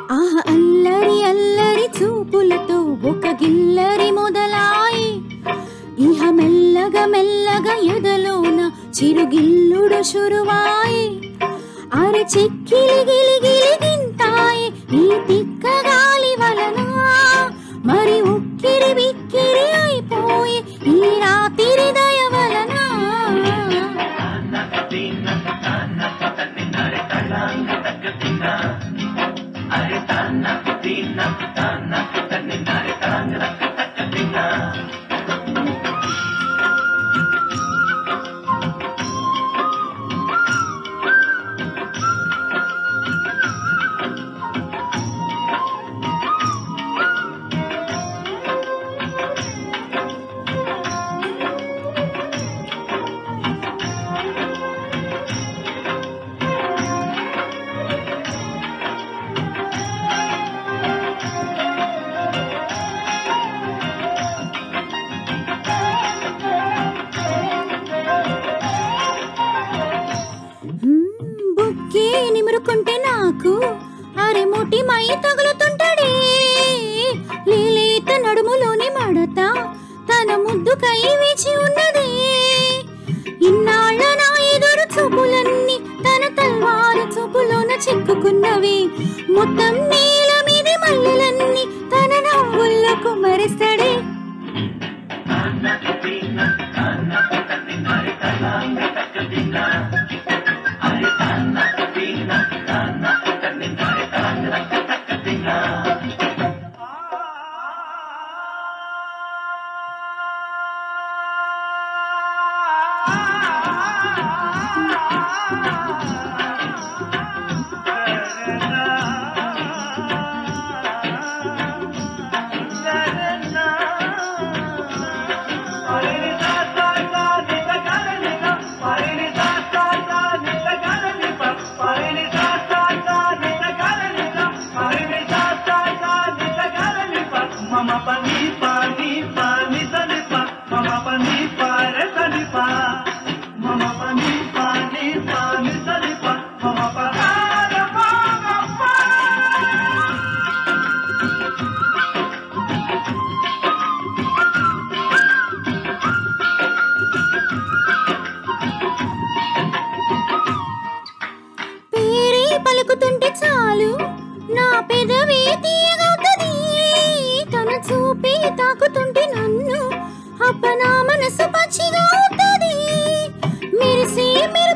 ఆహ అల్లరి అల్లరి చూపులతో ఒక గిల్లరి మొదలాయి ఇహ మెల్లగా మెల్లగా ఎదలోన చిరుగిల్లుడు శురువాయి అర చెక్కిలి గిలి గిలి గింతాయి ఈ తిక్క గాలి వలన మరి ఉక్కిరి బిక్కిరి అయిపోయి ఈ రాత్రి దయ వలన మ్మ్, బుక్కి నిమురుకుంటే నాకు అరే ముటి మై తగులుతుంటాడే లీలీత నడుములోని మడత తన ముద్దుకై వేచి ఉన్నది ఇన్నాళ్ళ నా ఎదురు చూపులన్నీ తన తల్వారు చూపులోన చిక్కుకున్నవి మొత్తం నేల మీది మల్లెలన్నీ తన నవ్వుల్లో కుమ్మరిస్తాడే మమ పని పాని పాని సనిప మమ పని పారె సనిప మమ పని పాని పాని సనిప మమ పరార మగప్ప పేరే పలుకుతుంటే చాలు నా పెదవి తీయగవుతుంది తన చూపే తాకుతుంటే నన్ను అప్ప నా మనసు పచ్చిగా అవుతుంది మెరిసే మెరు